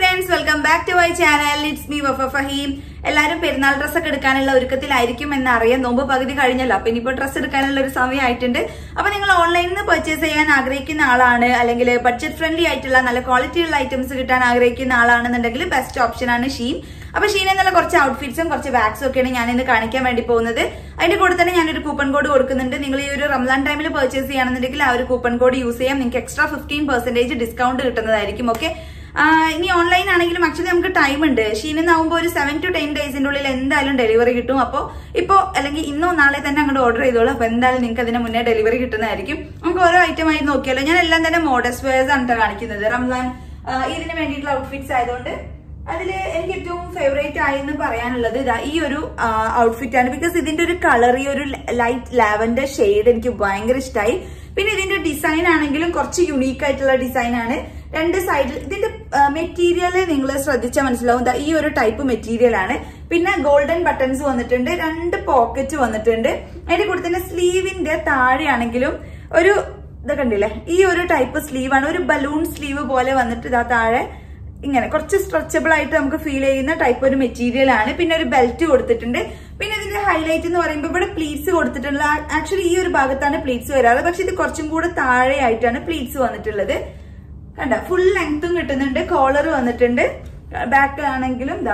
friends welcome back to my channel it's me Wafa Faheem എല്ലാവരും Perunnal dress ഒക്കെ എടുക്കാനുള്ള ഒരുക്കത്തിലായിരിക്കും എന്ന് അറിയാം നോമ്പ് പകുതി കഴിഞ്ഞല്ലോ അപ്പൊ ഇനിയിപ്പോ ഡ്രസ്സ് എടുക്കാനുള്ള ഒരു സമയമായിട്ടുണ്ട് അപ്പൊ നിങ്ങൾ ഓൺലൈനിൽ നിന്ന് പർച്ചേസ് ചെയ്യാൻ ആഗ്രഹിക്കുന്ന ആളാണ് അല്ലെങ്കിൽ ബഡ്ജറ്റ് ഫ്രണ്ട്ലി ആയിട്ടുള്ള നല്ല ക്വാളിറ്റി ഉള്ള ഐറ്റംസ് കിട്ടാൻ ആഗ്രഹിക്കുന്ന ആളാണെന്നുണ്ടെങ്കിൽ ബെസ്റ്റ് ഓപ്ഷൻ ആണ് ഷീൻ അപ്പൊ ഷീൻ എന്നുള്ള കുറച്ച് ഔട്ട്ഫിറ്റ്സും കുറച്ച് ബാഗ്സും ഒക്കെയാണ് ഞാൻ ഇന്ന് കാണിക്കാൻ വേണ്ടി പോകുന്നത് അതിന്റെ കൂടെ തന്നെ ഞാനൊരു കൂപ്പൺ കോഡ് കൊടുക്കുന്നുണ്ട് നിങ്ങൾ ഈ ഒരു റംലാൻ ടൈമിൽ പർച്ചേസ് ചെയ്യുകയാണെന്നുണ്ടെങ്കിൽ ആ ഒരു കൂപ്പൺ കോഡ് യൂസ് ചെയ്യാം നിങ്ങൾക്ക് എക്സ്ട്രാ ഫിഫ്റ്റീൻ പെർസെന്റേജ് ഡിസ്കൗണ്ട് കിട്ടുന്നതായിരിക്കും ഓക്കെ ഇനി ഓൺലൈൻ ആണെങ്കിലും ആക്ച്വലി നമുക്ക് ടൈം ഉണ്ട് ഷീനെന്നാവുമ്പോൾ ഒരു സെവൻ ടു ടെൻ ഡേയ്സിന്റെ ഉള്ളിൽ എന്തായാലും ഡെലിവറി കിട്ടും അപ്പോൾ ഇപ്പോൾ അല്ലെങ്കിൽ ഇന്നോ നാളെ തന്നെ അങ്ങോട്ട് ഓർഡർ ചെയ്തോളൂ അപ്പോൾ എന്തായാലും നിങ്ങൾക്ക് അതിന് മുന്നേ ഡെലിവറി കിട്ടുന്നതായിരിക്കും നമുക്ക് ഓരോ ഐറ്റം ആയി നോക്കിയാലോ ഞാൻ എല്ലാം തന്നെ മോഡസ്റ്റ് വെയർസ് ആണ് ട്ടോ കാണിക്കുന്നത് റംലാൻ ആ, ഇതിന് വേണ്ടിയിട്ടുള്ള ഔട്ട്ഫിറ്റ്സ് ആയതുകൊണ്ട് അതില് എനിക്ക് ഏറ്റവും ഫേവറേറ്റ് ആയി എന്ന് പറയാനുള്ളത് ഇതാ ഈ ഒരു ഔട്ട്ഫിറ്റ് ആണ് ബിക്കോസ് ഇതിന്റെ ഒരു കളർ ഈ ഒരു ലൈറ്റ് ലാവൻഡർ ഷെയ്ഡ് എനിക്ക് ഭയങ്കര ഇഷ്ടമായി പിന്നെ ഇതിന്റെ ഡിസൈൻ ആണെങ്കിലും കുറച്ച് യുണീക്ക് ആയിട്ടുള്ള ഡിസൈൻ ആണ് രണ്ട് സൈഡിൽ ഇതിന്റെ മെറ്റീരിയൽ നിങ്ങൾ ശ്രദ്ധിച്ചാൽ മനസ്സിലാവും ദാ ഈ ഒരു ടൈപ്പ് മെറ്റീരിയൽ ആണ് പിന്നെ ഗോൾഡൻ ബട്ടൺസ് വന്നിട്ടുണ്ട് രണ്ട് പോക്കറ്റ് വന്നിട്ടുണ്ട് അതിന്റെ കൂടെ തന്നെ സ്ലീവിന്റെ താഴെയാണെങ്കിലും ഒരു ഇത് കണ്ടില്ലേ ഈ ഒരു ടൈപ്പ് സ്ലീവ് ആണ് ഒരു ബലൂൺ സ്ലീവ് പോലെ വന്നിട്ട് ഇതാ താഴെ ഇങ്ങനെ കുറച്ച് സ്ട്രെച്ചബിൾ ആയിട്ട് നമുക്ക് ഫീൽ ചെയ്യുന്ന ടൈപ്പ് ഒരു മെറ്റീരിയൽ ആണ് പിന്നെ ഒരു ബെൽറ്റ് കൊടുത്തിട്ടുണ്ട് പിന്നെ ഇതിന്റെ ഹൈലൈറ്റ് എന്ന് പറയുമ്പോൾ ഇവിടെ പ്ലീറ്റ്സ് കൊടുത്തിട്ടുള്ള ആക്ച്വലി ഈ ഒരു ഭാഗത്താണ് പ്ലീറ്റ്സ് വരാറ് പക്ഷെ ഇത് കുറച്ചും കൂടെ താഴെയായിട്ടാണ് പ്ലീറ്റ്സ് വന്നിട്ടുള്ളത് കണ്ട ഫുൾ ലെങ്ത്തും കിട്ടുന്നുണ്ട് കോളർ വന്നിട്ടുണ്ട് ബാക്കിലാണെങ്കിലും ഇതാ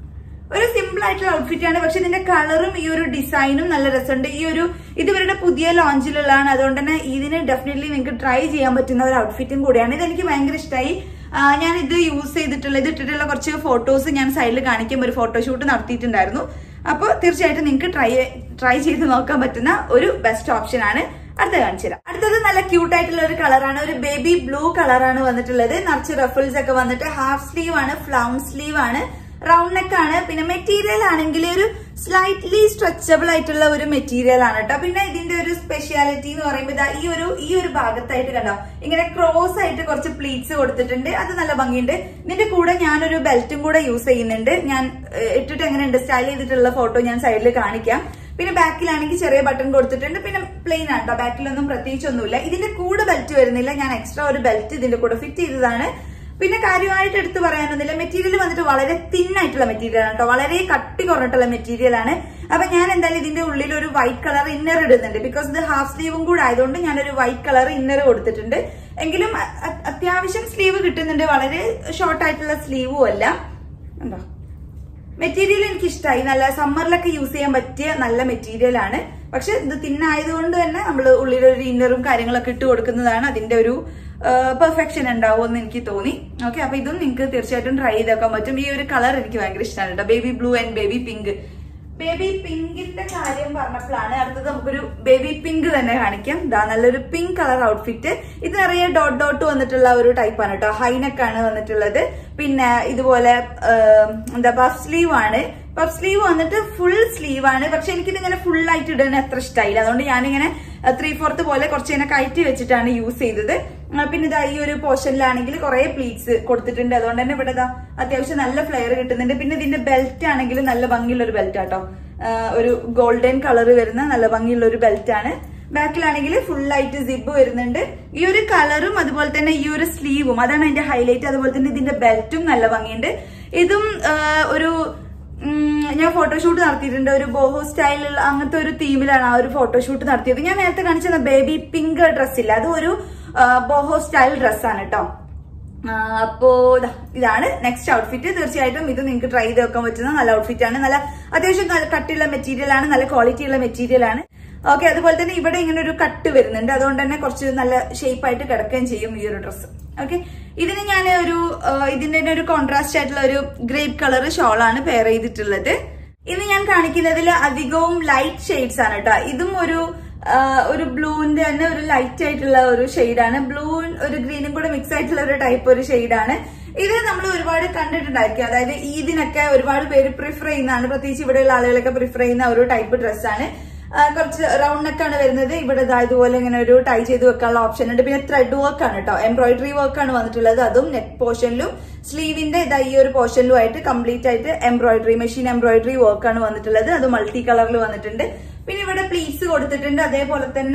ഒരു സിമ്പിൾ ആയിട്ടുള്ള ഔട്ട്ഫിറ്റ് ആണ് പക്ഷെ ഇതിന്റെ കളറും ഈ ഒരു ഡിസൈനും നല്ല രസമുണ്ട് ഈ ഒരു ഇത് ഇവരുടെ പുതിയ ലോഞ്ചിലുള്ളതാണ് അതുകൊണ്ട് തന്നെ ഇതിന് ഡെഫിനറ്റ്ലി നിങ്ങൾക്ക് ട്രൈ ചെയ്യാൻ പറ്റുന്ന ഒരു ഔട്ട്ഫിറ്റും കൂടിയാണ് ഇത് എനിക്ക് ഭയങ്കര ഇഷ്ടമായി ഞാൻ ഇത് യൂസ് ചെയ്തിട്ടുള്ള ഇത് ഇട്ടിട്ടുള്ള കുറച്ച് ഫോട്ടോസ് ഞാൻ സൈഡിൽ കാണിക്കും ഒരു ഫോട്ടോഷൂട്ട് നടത്തിയിട്ടുണ്ടായിരുന്നു അപ്പോൾ തീർച്ചയായിട്ടും നിങ്ങൾക്ക് ട്രൈ ട്രൈ ചെയ്ത് നോക്കാൻ പറ്റുന്ന ഒരു ബെസ്റ്റ് ഓപ്ഷൻ ആണ് അടുത്ത കാണിച്ചു തരാം അടുത്തത് നല്ല ക്യൂട്ട് ആയിട്ടുള്ള ഒരു കളറാണ് ഒരു ബേബി ബ്ലൂ കളറാണ് വന്നിട്ടുള്ളത് നിറച്ച് റഫിൾസ് ഒക്കെ വന്നിട്ട് ഹാഫ് സ്ലീവ് ആണ് ഫ്ലൗൺ സ്ലീവ് ആണ് റൗണ്ട് നെക്ക് ആണ് പിന്നെ മെറ്റീരിയൽ ആണെങ്കിൽ ഒരു സ്ലൈറ്റ്ലി സ്ട്രെച്ചബിൾ ആയിട്ടുള്ള ഒരു മെറ്റീരിയൽ ആണ് കേട്ടോ പിന്നെ ഇതിന്റെ ഒരു സ്പെഷ്യാലിറ്റി എന്ന് പറയുമ്പോൾ ഇതാ ഈ ഒരു ഈ ഒരു ഭാഗത്തായിട്ട് കണ്ടോ ഇങ്ങനെ ക്രോസ് ആയിട്ട് കുറച്ച് പ്ലീറ്റ്സ് കൊടുത്തിട്ടുണ്ട് അത് നല്ല ഭംഗിയുണ്ട് ഇതിന്റെ കൂടെ ഞാനൊരു ബെൽറ്റും കൂടെ യൂസ് ചെയ്യുന്നുണ്ട് ഞാൻ ഏഹ്, ഇട്ടിട്ട് എങ്ങനെയുണ്ട് സ്റ്റൈൽ ചെയ്തിട്ടുള്ള ഫോട്ടോ ഞാൻ സൈഡിൽ കാണിക്കാം പിന്നെ ബാക്കിലാണെങ്കിൽ ചെറിയ ബട്ടൺ കൊടുത്തിട്ടുണ്ട് പിന്നെ പ്ലെയിൻ ആണ് കേട്ടോ ബാക്കിലൊന്നും പ്രത്യേകിച്ചൊന്നുമില്ല ഇതിന്റെ കൂടെ ബെൽറ്റ് വരുന്നില്ല ഞാൻ എക്സ്ട്രാ ഒരു ബെൽറ്റ് ഇതിന്റെ കൂടെ ഫിറ്റ് ചെയ്തതാണ് പിന്നെ കാര്യമായിട്ട് എടുത്തു പറയാനൊന്നുമില്ല മെറ്റീരിയൽ വന്നിട്ട് വളരെ തിൻ ആയിട്ടുള്ള മെറ്റീരിയൽ ആണ് കേട്ടോ വളരെ കട്ടി കുറഞ്ഞിട്ടുള്ള മെറ്റീരിയൽ ആണ് അപ്പൊ ഞാൻ എന്തായാലും ഇതിന്റെ ഉള്ളിൽ ഒരു വൈറ്റ് കളർ ഇന്നർ ഇടുന്നുണ്ട് ബിക്കോസ് ഇത് ഹാഫ് സ്ലീവും കൂടെ ആയതുകൊണ്ട് ഞാനൊരു വൈറ്റ് കളർ ഇന്നർ കൊടുത്തിട്ടുണ്ട് എങ്കിലും അ- അ- അത്യാവശ്യം സ്ലീവ് കിട്ടുന്നുണ്ട് വളരെ ഷോർട്ട് ആയിട്ടുള്ള സ്ലീവും അല്ല ഉണ്ടോ മെറ്റീരിയൽ എനിക്ക് ഇഷ്ടമായി നല്ല സമ്മറിലൊക്കെ യൂസ് ചെയ്യാൻ പറ്റിയ നല്ല മെറ്റീരിയൽ ആണ് പക്ഷെ ഇത് തിന്നായതുകൊണ്ട് തന്നെ നമ്മൾ ഉള്ളിലൊരു ഇന്നറും കാര്യങ്ങളൊക്കെ ഇട്ട് കൊടുക്കുന്നതാണ് അതിന്റെ ഒരു പെർഫെക്ഷൻ ഉണ്ടാവും എന്ന് എനിക്ക് തോന്നി ഓക്കെ അപ്പൊ ഇതും നിങ്ങൾക്ക് തീർച്ചയായിട്ടും ട്രൈ ചെയ്തേക്കാൻ പറ്റും ഈ ഒരു കളർ എനിക്ക് ഭയങ്കര ഇഷ്ടമാണ് കേട്ടോ baby blue and baby pink baby പിങ്കിന്റെ കാര്യം പറഞ്ഞപ്പോഴാണ് അടുത്തത് നമുക്കൊരു ബേബി പിങ്ക് തന്നെ കാണിക്കാം ഇതാ നല്ലൊരു പിങ്ക് കളർ ഔട്ട്ഫിറ്റ് ഇത് നിറയെ ഡോട്ട് ഡോട്ട് വന്നിട്ടുള്ള ഒരു ടൈപ്പാണ് കേട്ടോ ഹൈനെക്ക് ആണ് വന്നിട്ടുള്ളത് പിന്നെ ഇതുപോലെ ആം, എന്താ പഫ് സ്ലീവ് ആണ് പഫ് സ്ലീവ് വന്നിട്ട് ഫുൾ സ്ലീവ് ആണ് പക്ഷെ എനിക്കിത് ഇങ്ങനെ ഫുൾ ആയിട്ട് ഇടുന്ന അത്ര ഇഷ്ടമായില്ല അതുകൊണ്ട് ഞാനിങ്ങനെ ത്രീ ഫോർത്ത് പോലെ കുറച്ച് ഇങ്ങനെ കയറ്റി വെച്ചിട്ടാണ് യൂസ് ചെയ്തത് ആ, പിന്നെ ഇതാ ഈ ഒരു പോർഷനിലാണെങ്കിൽ കുറെ പ്ലീറ്റ്സ് കൊടുത്തിട്ടുണ്ട് അതുകൊണ്ട് തന്നെ ഇവിടെ ഇതാ അത്യാവശ്യം നല്ല ഫ്ലെയർ കിട്ടുന്നുണ്ട് പിന്നെ ഇതിന്റെ ബെൽറ്റ് ആണെങ്കിലും നല്ല ഭംഗിയുള്ള ഒരു ബെൽറ്റ് ആട്ടോ ആ, ഒരു ഗോൾഡൻ കളർ വരുന്ന നല്ല ഭംഗിയുള്ള ഒരു ബെൽറ്റ് ആണ് ബാക്കിലാണെങ്കിൽ ഫുൾ ആയിട്ട് സിബ് വരുന്നുണ്ട് ഈ ഒരു കളറും അതുപോലെ തന്നെ ഈ ഒരു സ്ലീവും അതാണ് അതിന്റെ ഹൈലൈറ്റ് അതുപോലെ തന്നെ ഇതിന്റെ ബെൽറ്റും നല്ല ഭംഗിയുണ്ട് ഇതും ആ, ഒരു ഉം, ഞാൻ ഫോട്ടോഷൂട്ട് നടത്തിയിട്ടുണ്ട് ഒരു ബോഹോ സ്റ്റൈലുള്ള അങ്ങനത്തെ ഒരു തീമിലാണ് ആ ഒരു ഫോട്ടോഷൂട്ട് നടത്തിയത് ഞാൻ നേരത്തെ കാണിച്ച ബേബി പിങ്ക് ഡ്രസ് ഇല്ല അത് ഒരു ആ, ബോഹോ സ്റ്റൈൽ ഡ്രസ്സാണ് കേട്ടോ ആ, അപ്പോ ദാ ഇതാണ് നെക്സ്റ്റ് ഔട്ട്ഫിറ്റ് തീർച്ചയായിട്ടും ഇത് നിങ്ങൾക്ക് ട്രൈ ചെയ്ത് വെക്കാൻ പറ്റുന്ന നല്ല ഔട്ട്ഫിറ്റ് ആണ് നല്ല അത്യാവശ്യം നല്ല കട്ടിയുള്ള മെറ്റീരിയൽ ആണ് നല്ല ക്വാളിറ്റി ഉള്ള മെറ്റീരിയൽ ആണ് ഓക്കെ അതുപോലെ തന്നെ ഇവിടെ ഇങ്ങനെ ഒരു കട്ട് വരുന്നുണ്ട് അതുകൊണ്ട് തന്നെ കുറച്ച് നല്ല ഷേപ്പ് ആയിട്ട് കിടക്കുകയും ചെയ്യും ഈ ഒരു ഡ്രസ്സ് ഓക്കെ ഇതിന് ഞാൻ ഒരു ആ, ഇതിന്റെ തന്നെ ഒരു കോൺട്രാസ്റ്റ് ആയിട്ടുള്ള ഒരു ഗ്രേപ്പ് കളർ ഷോളാണ് പെയർ ചെയ്തിട്ടുള്ളത് ഇന്ന് ഞാൻ കാണിക്കുന്നതിൽ അധികവും ലൈറ്റ് ഷെയ്ഡ്സ് ആണ് കേട്ടോ ഇതും ഒരു ആ, ഒരു ബ്ലൂവിന്റെ തന്നെ ഒരു ലൈറ്റ് ആയിട്ടുള്ള ഒരു ഷെയ്ഡാണ് ബ്ലൂ ഒരു ഗ്രീനും കൂടെ മിക്സ് ആയിട്ടുള്ള ഒരു ടൈപ്പ് ഒരു ഷെയ്ഡാണ് ഇത് നമ്മൾ ഒരുപാട് കണ്ടിട്ടുണ്ടായിരിക്കും അതായത് ഈദിനൊക്കെ ഒരുപാട് പേര് പ്രിഫർ ചെയ്യുന്നതാണ് പ്രത്യേകിച്ച് ഇവിടെയുള്ള ആളുകളൊക്കെ പ്രിഫർ ചെയ്യുന്ന ഒരു ടൈപ്പ് ഡ്രസ്സാണ് കുറച്ച് റൗണ്ട് നെക്കാണ് വരുന്നത് ഇവിടെ ദാ ഇതുപോലെ ഇങ്ങനെ ഒരു ടൈ ചെയ്ത് വെക്കാനുള്ള ഓപ്ഷൻ ഉണ്ട് പിന്നെ ത്രെഡ് വർക്ക് ആണ് കേട്ടോ എംബ്രോയിഡറി വർക്ക് ആണ് വന്നിട്ടുള്ളത് അതും നെക്ക് പോർഷനിലും സ്ലീവിന്റെ ഇതാ ഈ ഒരു പോർഷനിലും ആയിട്ട് കംപ്ലീറ്റ് ആയിട്ട് എംബ്രോയിഡറി മെഷീൻ എംബ്രോയിഡറി വർക്ക് ആണ് വന്നിട്ടുള്ളത് അത് മൾട്ടി കളറിൽ വന്നിട്ടുണ്ട് പിന്നെ ഇവിടെ പ്ലീറ്റ്സ് കൊടുത്തിട്ടുണ്ട് അതേപോലെ തന്നെ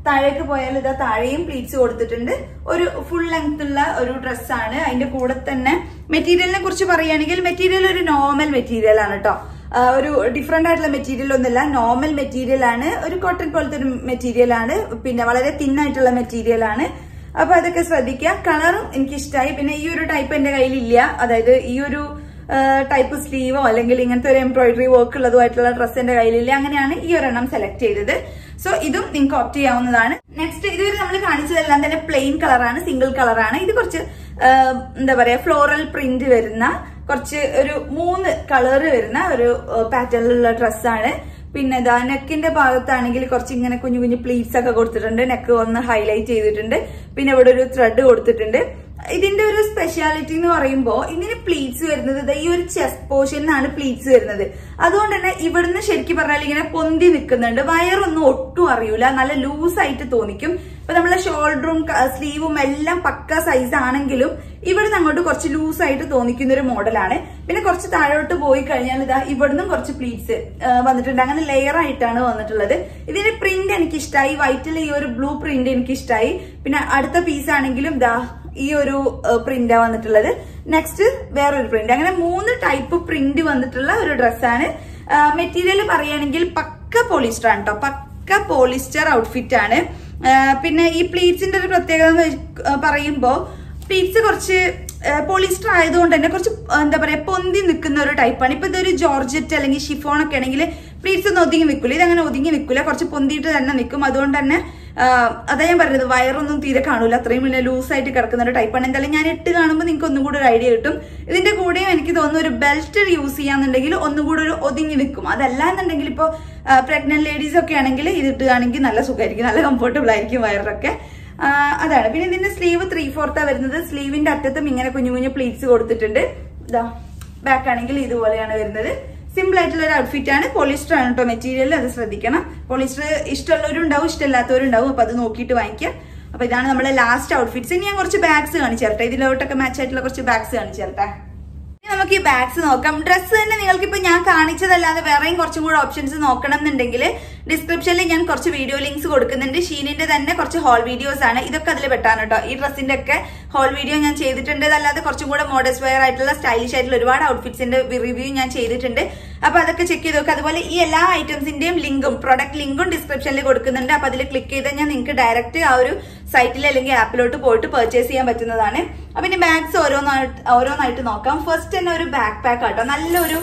താഴേക്ക് പോയാൽ ഇതാ താഴെയും പ്ലീറ്റ്സ് കൊടുത്തിട്ടുണ്ട് ഒരു ഫുൾ ലെങ്ത് ഉള്ള ഒരു ഡ്രസ്സാണ് അതിന്റെ കൂടെ തന്നെ മെറ്റീരിയലിനെ കുറിച്ച് പറയുകയാണെങ്കിൽ മെറ്റീരിയൽ ഒരു നോർമൽ മെറ്റീരിയൽ ആണ് കേട്ടോ ഒരു ഡിഫറെന്റ് ആയിട്ടുള്ള മെറ്റീരിയൽ ഒന്നുമില്ല നോർമൽ മെറ്റീരിയൽ ആണ് ഒരു കോട്ടൺ പോലത്തെ ഒരു മെറ്റീരിയൽ ആണ് പിന്നെ വളരെ തിൻ ആയിട്ടുള്ള മെറ്റീരിയൽ ആണ് അപ്പൊ അതൊക്കെ ശ്രദ്ധിക്കുക കളറും എനിക്ക് ഇഷ്ടമായി പിന്നെ ഈ ഒരു ടൈപ്പ് എന്റെ കയ്യിലില്ല അതായത് ഈ ഒരു ടൈപ്പ് സ്ലീവോ അല്ലെങ്കിൽ ഇങ്ങനത്തെ ഒരു എംബ്രോയിഡറി വർക്ക് ഉള്ളതുമായിട്ടുള്ള ഡ്രസ്സ് എന്റെ കയ്യിലില്ല അങ്ങനെയാണ് ഈ ഒരെണ്ണം സെലക്ട് ചെയ്തത് സോ ഇതും നിങ്ങൾക്ക് ഓപ്റ്റ് ചെയ്യാവുന്നതാണ് നെക്സ്റ്റ് ഇതുവരെ നമ്മൾ കാണിച്ചതെല്ലാം തന്നെ പ്ലെയിൻ കളറാണ് സിംഗിൾ കളറാണ് ഇത് കുറച്ച് ആ, എന്താ പറയാ ഫ്ലോറൽ പ്രിന്റ് വരുന്ന കുറച്ച് ഒരു മൂന്ന് കളർ വരുന്ന ഒരു പാറ്റേണിലുള്ള ഡ്രസ്സാണ് പിന്നെ ഇതാ നെക്കിന്റെ ഭാഗത്താണെങ്കിൽ കുറച്ച് ഇങ്ങനെ കുഞ്ഞു കുഞ്ഞു പ്ലീറ്റ്സ് ഒക്കെ കൊടുത്തിട്ടുണ്ട് നെക്ക് ഒന്ന് ഹൈലൈറ്റ് ചെയ്തിട്ടുണ്ട് പിന്നെ ഇവിടെ ഒരു ത്രെഡ് കൊടുത്തിട്ടുണ്ട് ഇതിന്റെ ഒരു സ്പെഷ്യാലിറ്റി എന്ന് പറയുമ്പോൾ ഇതിന് പ്ലീറ്റ്സ് വരുന്നത് ദാ ഈ ഒരു ചെസ്റ്റ് പോർഷനിലാണ് പ്ലീറ്റ്സ് വരുന്നത് അതുകൊണ്ട് തന്നെ ഇവിടുന്ന് ശരിക്കും പറഞ്ഞാൽ ഇങ്ങനെ പൊന്തി നിൽക്കുന്നുണ്ട് വയറൊന്നും ഒട്ടും അറിയൂല നല്ല ലൂസ് ആയിട്ട് തോന്നിക്കും ഇപ്പൊ നമ്മളെ ഷോൾഡറും സ്ലീവും എല്ലാം പക്ക സൈസ് ആണെങ്കിലും ഇവിടുന്ന് അങ്ങോട്ട് കുറച്ച് ലൂസ് ആയിട്ട് തോന്നിക്കുന്ന ഒരു മോഡലാണ് പിന്നെ കുറച്ച് താഴോട്ട് പോയി കഴിഞ്ഞാൽ ഇതാ ഇവിടുന്നും കുറച്ച് പ്ലീറ്റ്സ് വന്നിട്ടുണ്ട് അങ്ങനെ ലെയർ ആയിട്ടാണ് വന്നിട്ടുള്ളത് ഇതിന്റെ പ്രിന്റ് എനിക്ക് ഇഷ്ടമായി വൈറ്റിൽ ഈ ഒരു ബ്ലൂ പ്രിന്റ് എനിക്ക് ഇഷ്ടമായി പിന്നെ അടുത്ത പീസ് ആണെങ്കിലും ദാ ഈ ഒരു പ്രിന്റാ വന്നിട്ടുള്ളത് നെക്സ്റ്റ് വേറൊരു പ്രിന്റ് അങ്ങനെ മൂന്ന് ടൈപ്പ് പ്രിന്റ് വന്നിട്ടുള്ള ഒരു ഡ്രസ്സാണ് മെറ്റീരിയൽ പറയുകയാണെങ്കിൽ പക്ക പോളിസ്റ്റർ ആണ് കേട്ടോ പക്ക പോളിസ്റ്റർ ഔട്ട്ഫിറ്റ് ആണ് ആ, പിന്നെ ഈ പ്ലീറ്റ്സിന്റെ ഒരു പ്രത്യേകത എന്ന് വെച്ച്- ആ, പറയുമ്പോ പ്ലീറ്റ്സ് കുറച്ച് പോളിസ്റ്റർ ആയതുകൊണ്ട് തന്നെ കുറച്ച് ആ, എന്താ പറയാ പൊന്തി നിൽക്കുന്ന ഒരു ടൈപ്പാണ് ഇപ്പൊ ഇതൊരു ജോർജറ്റ് അല്ലെങ്കിൽ ഷിഫോൺ ഒക്കെ ആണെങ്കിൽ പ്ലീറ്റ്സ് ഒന്നും ഒതുങ്ങി നിൽക്കില്ല ഇതങ്ങനെ ഒതുങ്ങി നിൽക്കില്ല കുറച്ച് പൊന്തിയിട്ട് തന്നെ നിൽക്കും അതുകൊണ്ട് തന്നെ ആ, അതാ ഞാൻ പറഞ്ഞത് വയറൊന്നും തീരെ കാണൂല അത്രയും പിന്നെ ലൂസായിട്ട് കിടക്കുന്ന ഒരു ടൈപ്പാണ് എന്തായാലും ഞാൻ ഇട്ട് കാണുമ്പോൾ നിങ്ങൾക്ക് ഒന്നും കൂടി ഒരു ഐഡിയ കിട്ടും ഇതിന്റെ കൂടെയും എനിക്ക് തോന്നുന്നു ഒരു ബെൽറ്റ് യൂസ് ചെയ്യാന്നുണ്ടെങ്കിൽ ഒന്നും കൂടി ഒരു ഒതുങ്ങി നിൽക്കും അതല്ല എന്നുണ്ടെങ്കിൽ ഇപ്പോൾ പ്രഗ്നന്റ് ലേഡീസ് ഒക്കെ ആണെങ്കിൽ ഇത് ഇട്ടുകയാണെങ്കിൽ നല്ല സുഖമായിരിക്കും നല്ല കംഫർട്ടബിൾ ആയിരിക്കും വയറൊക്കെ ആ, അതാണ് പിന്നെ ഇതിന്റെ സ്ലീവ് ത്രീ ഫോർത്താ വരുന്നത് സ്ലീവിന്റെ അറ്റത്തും ഇങ്ങനെ കുഞ്ഞു കുഞ്ഞു പ്ലീറ്റ്സ് കൊടുത്തിട്ടുണ്ട് ഇതാ ബാക്ക് ആണെങ്കിൽ ഇതുപോലെയാണ് വരുന്നത് സിമ്പിൾ ആയിട്ടുള്ള ഒരു ഔട്ട്ഫിറ്റ് ആണ് പോളിസ്റ്റർ ആണ് കേട്ടോ മെറ്റീരിയൽ അത് ശ്രദ്ധിക്കണം പോളിസ്റ്റർ ഇഷ്ടമുള്ളവരുണ്ടാവും ഇഷ്ടമില്ലാത്തവരുണ്ടാവും അപ്പൊ അത് നോക്കിയിട്ട് വാങ്ങിക്കാം അപ്പൊ ഇതാണ് നമ്മുടെ ലാസ്റ്റ് ഔട്ട്ഫിറ്റ്സ് ഇനി ഞാൻ കുറച്ച് ബാഗ്സ് കാണിച്ചു തരട്ടെ ഇതിലോട്ടൊക്കെ മാച്ച് ആയിട്ടുള്ള കുറച്ച് ബാഗ്സ് കാണിച്ചു തരട്ടെ ഇനി നമുക്ക് ഈ ബാഗ്സ് നോക്കാം ഡ്രസ്സ് തന്നെ നിങ്ങൾക്ക് ഇപ്പൊ ഞാൻ കാണിച്ചതല്ലാതെ വേറെയും കുറച്ചും കൂടെ ഓപ്ഷൻസ് നോക്കണം എന്നുണ്ടെങ്കിൽ ഡിസ്ക്രിപ്ഷനിൽ ഞാൻ കുറച്ച് വീഡിയോ ലിങ്ക്സ് കൊടുക്കുന്നുണ്ട് ഷീനിന്റെ തന്നെ കുറച്ച് ഹോൾ വീഡിയോസ് ആണ് ഇതൊക്കെ അതിൽ പെട്ടാണ് കേട്ടോ ഈ ഡ്രസ്സിന്റെ ഒക്കെ ഹോൾ വീഡിയോ ഞാൻ ചെയ്തിട്ടുണ്ട് അതല്ലാതെ കുറച്ചും കൂടെ മോഡസ്റ്റ് വെയർ ആയിട്ടുള്ള സ്റ്റൈലിഷ് ആയിട്ടുള്ള ഒരുപാട് ഔട്ട്ഫിറ്റ്സിന്റെ റിവ്യൂ ഞാൻ ചെയ്തിട്ടുണ്ട് അപ്പൊ അതൊക്കെ ചെക്ക് ചെയ്ത് നോക്കുക അതുപോലെ ഈ എല്ലാ ഐറ്റംസിന്റെയും ലിങ്കും പ്രൊഡക്റ്റ് ലിങ്കും ഡിസ്ക്രിപ്ഷനിൽ കൊടുക്കുന്നുണ്ട് അപ്പൊ അതിൽ ക്ലിക്ക് ചെയ്ത് കഴിഞ്ഞാൽ നിങ്ങൾക്ക് ഡയറക്റ്റ് ആ ഒരു സൈറ്റിൽ അല്ലെങ്കിൽ ആപ്പിലോട്ട് പോയിട്ട് പർച്ചേസ് ചെയ്യാൻ പറ്റുന്നതാണ് അപ്പൊ ഇനി ബാഗ്സ് ഓരോന്നായിട്ട് ഓരോന്നായിട്ട് നോക്കാം ഫസ്റ്റ് തന്നെ ഒരു ബാക്ക് പാക്ക് ആട്ടോ നല്ലൊരു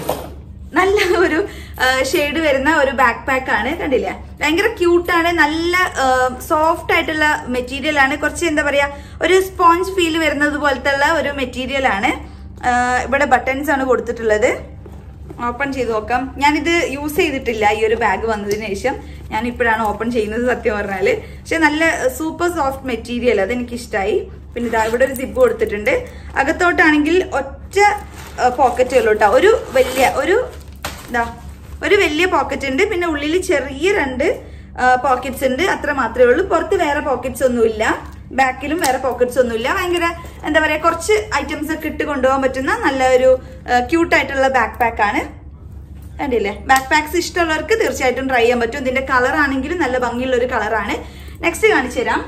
നല്ല ഒരു ഷെയ്ഡ് വരുന്ന ഒരു ബാക്ക് പാക്ക് ആണ് കണ്ടില്ലേ ഭയങ്കര ക്യൂട്ടാണ് നല്ല സോഫ്റ്റ് ആയിട്ടുള്ള മെറ്റീരിയൽ ആണ് കുറച്ച് എന്താ പറയാ ഒരു സ്പോഞ്ച് ഫീൽ വരുന്നത് പോലത്തെ ഉള്ള ഒരു മെറ്റീരിയൽ ആണ് ആ, ഇവിടെ ബട്ടൺസ് ആണ് കൊടുത്തിട്ടുള്ളത് ഓപ്പൺ ചെയ്ത് നോക്കാം ഞാനിത് യൂസ് ചെയ്തിട്ടില്ല ഈ ഒരു ബാഗ് വന്നതിന് ശേഷം ഞാൻ ഇപ്പോഴാണ് ഓപ്പൺ ചെയ്യുന്നത് സത്യം പറഞ്ഞാല് പക്ഷെ നല്ല സൂപ്പർ സോഫ്റ്റ് മെറ്റീരിയൽ അത് എനിക്ക് ഇഷ്ടമായി പിന്നെ ഇതാ ഇവിടെ ഒരു സിബ് കൊടുത്തിട്ടുണ്ട് അകത്തോട്ടാണെങ്കിൽ ഒറ്റ പോക്കറ്റേ ഉള്ളൂ കേട്ടോ ഒരു വലിയ ഒരു ഇതാ ഒരു വലിയ പോക്കറ്റ് ഉണ്ട് പിന്നെ ഉള്ളിൽ ചെറിയ രണ്ട് പോക്കറ്റ്സ് ഉണ്ട് അത്ര മാത്രമേ ഉള്ളൂ പുറത്ത് വേറെ പോക്കറ്റ്സ് ഒന്നുമില്ല ബാക്കിലും വേറെ പോക്കറ്റ്സ് ഒന്നുമില്ല ഭയങ്കര എന്താ പറയാ കുറച്ച് ഐറ്റംസ് ഒക്കെ ഇട്ട് കൊണ്ടുപോകാൻ പറ്റുന്ന നല്ല ഒരു ക്യൂട്ട് ആയിട്ടുള്ള ബാക്ക് പാക്ക് ആണ് കണ്ടില്ലേ ബാക്ക് പാക്സ് ഇഷ്ടമുള്ളവർക്ക് തീർച്ചയായിട്ടും ട്രൈ ചെയ്യാൻ പറ്റും ഇതിന്റെ കളർ ആണെങ്കിലും നല്ല ഭംഗിയുള്ള ഒരു കളറാണ് നെക്സ്റ്റ് കാണിച്ചു തരാം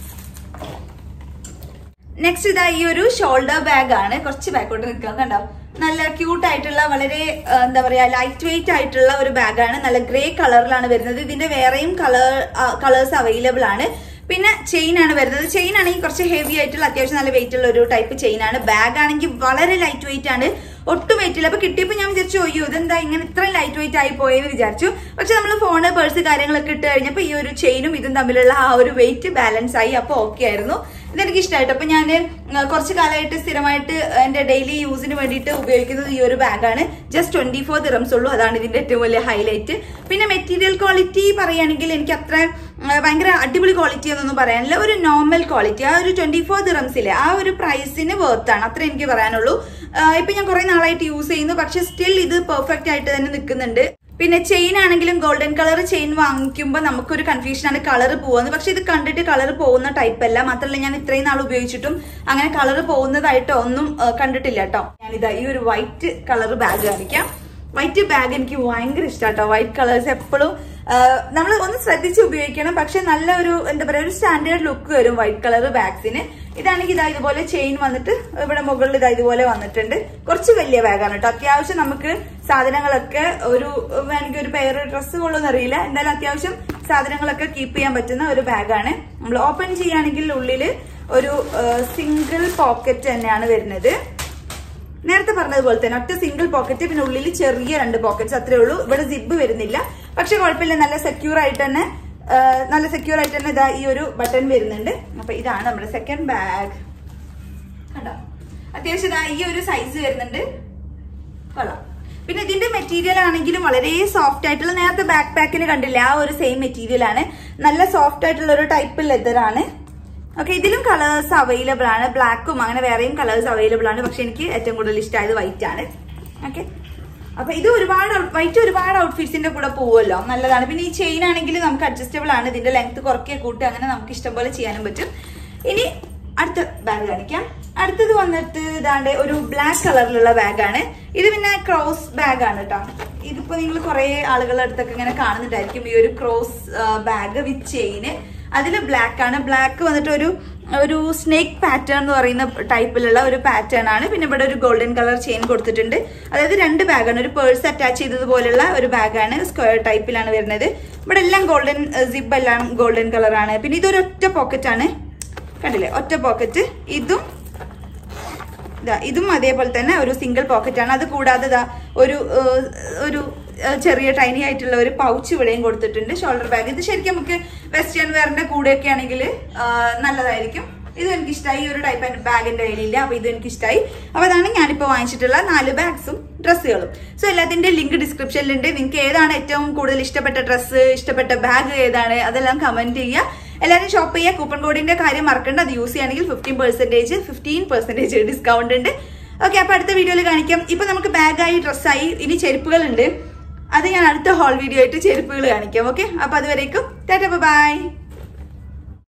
നെക്സ്റ്റ് ഇതാ ഈ ഒരു ഷോൾഡർ ബാഗ് ആണ് കുറച്ച് ബാക്കോട്ട് നിൽക്കുക കണ്ടോ നല്ല ക്യൂട്ട് ആയിട്ടുള്ള വളരെ ആ, എന്താ പറയാ ലൈറ്റ് വെയിറ്റ് ആയിട്ടുള്ള ഒരു ബാഗാണ് നല്ല ഗ്രേ കളറിലാണ് വരുന്നത് ഇതിന്റെ വേറെയും കളർ കളേഴ്സ് അവൈലബിൾ ആണ് പിന്നെ ചെയിൻ ആണ് വരുന്നത് ചെയിൻ ആണെങ്കിൽ കുറച്ച് ഹെവി ആയിട്ടുള്ള അത്യാവശ്യം നല്ല വെയിറ്റ് ഉള്ള ഒരു ടൈപ്പ് ചെയിൻ ആണ് ബാഗ് ആണെങ്കിൽ വളരെ ലൈറ്റ് വെയിറ്റ് ആണ് ഒട്ടും വെയിറ്റ് ഇല്ല അപ്പൊ കിട്ടിയപ്പോൾ ഞാൻ വിചാരിച്ചു അയ്യോ ഇതെന്താ ഇങ്ങനെ ഇത്രയും ലൈറ്റ് വെയിറ്റ് ആയി പോയെന്ന് വിചാരിച്ചു പക്ഷെ നമ്മൾ ഫോണ് പേഴ്സ് കാര്യങ്ങളൊക്കെ ഇട്ട് കഴിഞ്ഞപ്പോൾ ഈ ഒരു ചെയിനും ഇതും തമ്മിലുള്ള ആ ഒരു വെയിറ്റ് ബാലൻസ് ആയി അപ്പോൾ ഓക്കെ ആയിരുന്നു ഇതെനിക്ക് ഇഷ്ടമായിട്ട് അപ്പൊ ഞാൻ കുറച്ച് കാലമായിട്ട് സ്ഥിരമായിട്ട് എന്റെ ഡെയിലി യൂസിന് വേണ്ടിയിട്ട് ഉപയോഗിക്കുന്നത് ഈ ഒരു ബാഗാണ് ജസ്റ്റ് ട്വന്റി ഫോർ ദിറംസ് ഉള്ളൂ അതാണ് ഇതിന്റെ ഏറ്റവും വലിയ ഹൈലൈറ്റ് പിന്നെ മെറ്റീരിയൽ ക്വാളിറ്റി പറയുകയാണെങ്കിൽ എനിക്ക് അത്ര ആ, ഭയങ്കര അടിപൊളി ക്വാളിറ്റി എന്നൊന്നും പറയാനില്ല ഒരു നോർമൽ ക്വാളിറ്റി ആ ഒരു ട്വന്റി ഫോർ ദിറംസിലെ ആ ഒരു പ്രൈസിന് വേർത്താണ് അത്ര എനിക്ക് പറയാനുള്ളൂ ആ, ഇപ്പൊ ഞാൻ കുറെ നാളായിട്ട് യൂസ് ചെയ്യുന്നു പക്ഷെ സ്റ്റിൽ ഇത് പെർഫെക്റ്റ് ആയിട്ട് തന്നെ നിൽക്കുന്നുണ്ട് പിന്നെ ചെയിൻ ആണെങ്കിലും ഗോൾഡൻ കളർ ചെയിൻ വാങ്ങിക്കുമ്പോൾ നമുക്കൊരു കൺഫ്യൂഷൻ ആണ് കളർ പോകുന്നത് പക്ഷെ ഇത് കണ്ടിട്ട് കളർ പോകുന്ന ടൈപ്പ് അല്ല മാത്രമല്ല ഞാൻ ഇത്രയും നാൾ ഉപയോഗിച്ചിട്ടും അങ്ങനെ കളർ പോകുന്നതായിട്ടോ ഒന്നും ആ, കണ്ടിട്ടില്ല കേട്ടോ ഞാനിതാ ഈ ഒരു വൈറ്റ് കളർ ബാഗ് കാണിക്കാം വൈറ്റ് ബാഗ് എനിക്ക് ഭയങ്കര ഇഷ്ടമാട്ടോ വൈറ്റ് കളേഴ്സ് എപ്പോഴും നമ്മൾ ഒന്ന് ശ്രദ്ധിച്ച് ഉപയോഗിക്കണം പക്ഷെ നല്ല ഒരു എന്താ പറയാ ഒരു സ്റ്റാൻഡേർഡ് ലുക്ക് വരും വൈറ്റ് കളർ ബാഗ്സിന് ഇതാണെങ്കിൽ ഇതാ ഇതുപോലെ ചെയിൻ വന്നിട്ട് ഇവിടെ മുകളിൽ ഇതാ ഇതുപോലെ വന്നിട്ടുണ്ട് കുറച്ച് വലിയ ബാഗാണ് കേട്ടോ അത്യാവശ്യം നമുക്ക് സാധനങ്ങളൊക്കെ ഒരു വേണമെങ്കിൽ ഒരു പെയർ ഡ്രസ്സ് കൊള്ളുമെന്ന് അറിയില്ല എന്തായാലും അത്യാവശ്യം സാധനങ്ങളൊക്കെ കീപ്പ് ചെയ്യാൻ പറ്റുന്ന ഒരു ബാഗാണ് നമ്മൾ ഓപ്പൺ ചെയ്യുകയാണെങ്കിൽ ഉള്ളിൽ ഒരു സിംഗിൾ പോക്കറ്റ് തന്നെയാണ് വരുന്നത് നേരത്തെ പറഞ്ഞതുപോലെ തന്നെ ഒറ്റ സിംഗിൾ പോക്കറ്റ് പിന്നെ ഉള്ളിൽ ചെറിയ രണ്ട് പോക്കറ്റ്സ് അത്രേ ഉള്ളൂ ഇവിടെ സിബ് വരുന്നില്ല പക്ഷെ കുഴപ്പമില്ല നല്ല സെക്യൂർ ആയിട്ട് തന്നെ ആ, നല്ല സെക്യൂർ ആയിട്ട് തന്നെ ഇതാ ഈ ഒരു ബട്ടൺ വരുന്നുണ്ട് അപ്പൊ ഇതാണ് നമ്മുടെ സെക്കൻഡ് ബാഗ് കണ്ടോ അത്യാവശ്യം ഇതാ ഈ ഒരു സൈസ് വരുന്നുണ്ട് കൊള്ളാം പിന്നെ ഇതിന്റെ മെറ്റീരിയൽ ആണെങ്കിലും വളരെ സോഫ്റ്റ് ആയിട്ടുള്ള നേരത്തെ ബാക്ക് പാക്കിൽ കണ്ടില്ല ആ ഒരു സെയിം മെറ്റീരിയൽ ആണ് നല്ല സോഫ്റ്റ് ആയിട്ടുള്ള ഒരു ടൈപ്പ് ലെതർ ആണ് ഓക്കെ ഇതിലും കളേഴ്സ് അവൈലബിൾ ആണ് ബ്ലാക്കും അങ്ങനെ വേറെയും കളേഴ്സ് അവൈലബിൾ ആണ് പക്ഷെ എനിക്ക് ഏറ്റവും കൂടുതൽ ഇഷ്ടമായത് വൈറ്റ് ആണ് ഓക്കെ അപ്പൊ ഇത് ഒരുപാട് വൈറ്റ് ഒരുപാട് ഔട്ട്ഫിറ്റ്സിന്റെ കൂടെ പോവുമല്ലോ നല്ലതാണ് പിന്നെ ഈ ചെയിൻ ആണെങ്കിൽ നമുക്ക് അഡ്ജസ്റ്റബിൾ ആണ് ഇതിന്റെ ലെങ്ത് കുറയ്ക്കുക കൂട്ടുക അങ്ങനെ നമുക്ക് ഇഷ്ടം പോലെ ചെയ്യാനും പറ്റും ഇനി അടുത്ത ബാഗ് കാണിക്കാം അടുത്തത് വന്നിട്ട് ഇതാണ്ട് ഒരു ബ്ലാക്ക് കളറിലുള്ള ബാഗാണ് ഇത് പിന്നെ ക്രോസ് ബാഗ് ആണ് കേട്ടോ ഇതിപ്പോ നിങ്ങൾ കുറെ ആളുകളുടെ അടുത്തൊക്കെ ഇങ്ങനെ കാണുന്നുണ്ടായിരിക്കും ഈ ഒരു ക്രോസ് ബാഗ് വിത്ത് ചെയിന് അതിൽ ബ്ലാക്ക് ആണ് ബ്ലാക്ക് വന്നിട്ട് ഒരു ഒരു സ്നേക്ക് പാറ്റേൺ എന്ന് പറയുന്ന ടൈപ്പിലുള്ള ഒരു പാറ്റേൺ ആണ് പിന്നെ ഇവിടെ ഒരു ഗോൾഡൻ കളർ ചെയിൻ കൊടുത്തിട്ടുണ്ട് അതായത് രണ്ട് ബാഗാണ് ഒരു പേഴ്സ് അറ്റാച്ച് ചെയ്തതുപോലുള്ള ഒരു ബാഗാണ് സ്ക്വയർ ടൈപ്പിലാണ് വരുന്നത് ഇവിടെ എല്ലാം ഗോൾഡൻ സിബ് എല്ലാം ഗോൾഡൻ കളറാണ് പിന്നെ ഇതൊരു ഒറ്റ പോക്കറ്റ് ആണ് കണ്ടില്ലേ ഒറ്റ പോക്കറ്റ് ഇതും ഇതാ ഇതും അതേപോലെ തന്നെ ഒരു സിംഗിൾ പോക്കറ്റ് ആണ് അത് കൂടാതെ ഇതാ ഒരു ഏഹ്, ഒരു ഏഹ്, ചെറിയ ടൈനി ആയിട്ടുള്ള ഒരു പൗച്ച് ഇവിടെയും കൊടുത്തിട്ടുണ്ട് ഷോൾഡർ ബാഗ് ഇത് ശരിക്കും നമുക്ക് വെസ്റ്റേൺ വെയറിന്റെ കൂടെയൊക്കെ ആണെങ്കിൽ നല്ലതായിരിക്കും ഇത് എനിക്ക് ഇഷ്ടമായി ഈ ഒരു ടൈപ്പ് ബാഗിന്റെ കയ്യിലില്ല അപ്പൊ ഇത് എനിക്ക് ഇഷ്ടമായി അപ്പൊ അതാണ് ഞാനിപ്പോ വാങ്ങിച്ചിട്ടുള്ള നാല് ബാഗ്സും ഡ്രസ്സുകളും സോ എല്ലാത്തിന്റെ ലിങ്ക് ഡിസ്ക്രിപ്ഷനിലുണ്ട് നിങ്ങൾക്ക് ഏതാണ് ഏറ്റവും കൂടുതൽ ഇഷ്ടപ്പെട്ട ഡ്രസ്സ് ഇഷ്ടപ്പെട്ട ബാഗ് ഏതാണ് അതെല്ലാം കമന്റ് ചെയ്യുക എല്ലാവരും ഷോപ്പ് ചെയ്യുക കൂപ്പൺ കോഡിന്റെ കാര്യം മറക്കണ്ട അത് യൂസ് ചെയ്യുകയാണെങ്കിൽ fifteen percentage fifteen percentage discount ഉണ്ട് ഓക്കെ അപ്പൊ അടുത്ത വീഡിയോയിൽ കാണിക്കാം ഇപ്പൊ നമുക്ക് ബാഗായി ഡ്രസ്സായി ഇനി ചെരുപ്പുകളുണ്ട് അത് ഞാൻ അടുത്ത ഹോൾ വീഡിയോ ആയിട്ട് ചെരുപ്പുകൾ കാണിക്കാം ഓക്കെ അപ്പൊ അതുവരേക്കും ടാറ്റ ബൈ